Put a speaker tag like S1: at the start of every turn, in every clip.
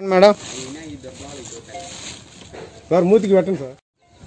S1: madam sir మూతికి పెట్టండి sir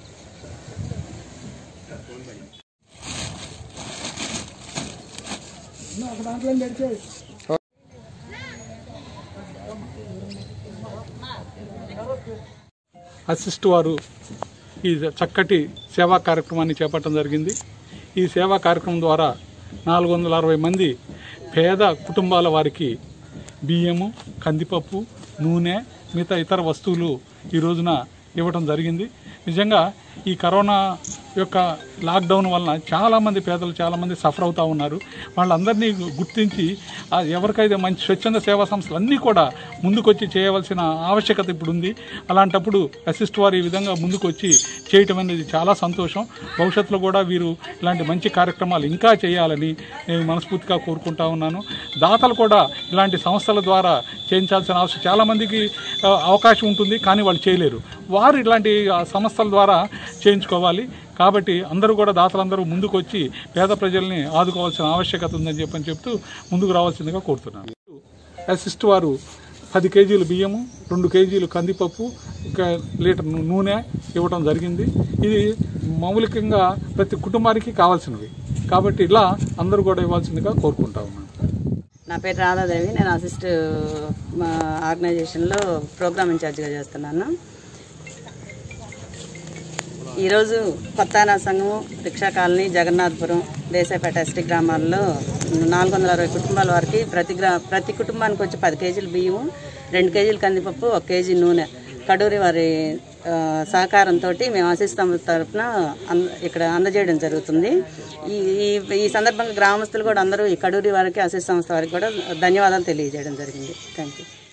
S2: assist వారు ఈ చక్కటి సేవా కార్యక్రమాన్ని చేపట్టడం జరిగింది ఈ సేవా కార్యక్రమం ద్వారా నాలుగు వందల అరవై మంది పేద కుటుంబాల వారికి బియ్యము కందిపప్పు నూనె మిగతా ఇతర వస్తువులు ఈ రోజున ఇవ్వడం జరిగింది నిజంగా ఈ కరోనా యొక్క లాక్డౌన్ వలన చాలామంది పేదలు చాలామంది సఫర్ అవుతూ ఉన్నారు వాళ్ళందరినీ గుర్తించి ఆ ఎవరికైతే మంచి స్వచ్ఛంద సేవా సంస్థలు అన్నీ కూడా ముందుకొచ్చి చేయవలసిన ఆవశ్యకత ఇప్పుడు ఉంది అలాంటప్పుడు అసిస్ట్ వారు ఈ విధంగా ముందుకొచ్చి చేయటం అనేది చాలా సంతోషం భవిష్యత్తులో కూడా వీరు ఇలాంటి మంచి కార్యక్రమాలు ఇంకా చేయాలని నేను మనస్ఫూర్తిగా కోరుకుంటా ఉన్నాను దాతలు కూడా ఇలాంటి సంస్థల ద్వారా చేయించాల్సిన అవసరం చాలామందికి ఆ, అవకాశం ఉంటుంది కానీ వాళ్ళు చేయలేరు వారు ఇలాంటి ఆ, సంస్థల ద్వారా చేయించుకోవాలి కాబట్టి అందరూ కూడా దాతలందరూ ముందుకు వచ్చి పేద ప్రజల్ని ఆదుకోవాల్సిన ఆవశ్యకత ఉందని చెప్పని చెప్తూ ముందుకు రావాల్సిందిగా కోరుతున్నాను అసిస్ట్ వారు పది కేజీలు బియ్యము రెండు కేజీలు కందిపప్పు ఒక లీటర్ నూ- నూనె ఇవ్వడం జరిగింది ఇది మౌలికంగా ప్రతి కుటుంబానికి కావాల్సినవి కాబట్టి ఇలా అందరూ కూడా ఇవ్వాల్సిందిగా కోరుకుంటా ఉన్నాను
S3: నా పేరు రాధాదేవి నేను అసిస్ట్ మా ఆర్గనైజేషన్లో ప్రోగ్రామ్ ఇన్ఛార్జిగా చేస్తున్నాను ఈరోజు కొత్తానా సంఘం rickshaw colony Jagannathapuram Desapeta ST గ్రామాల్లో నాలుగు వందల అరవై కుటుంబాల వారికి ప్రతి గ్రా ప్రతి కుటుంబానికి వచ్చి పది కేజీలు బియ్యం రెండు కేజీలు కందిపప్పు ఒక కేజీ నూనె కడూరి వారి ఆ, సహకారంతో మేము ఆశిస్తాం తరఫున అంద ఇక్కడ అందజేయడం జరుగుతుంది ఈ ఈ- ఈ సందర్భంగా గ్రామస్తులు కూడా అందరూ ఈ కడూరి వారికి ఆశిస్ సంస్థ వారికి కూడా ధన్యవాదాలు తెలియజేయడం జరిగింది థ్యాంక్ యూ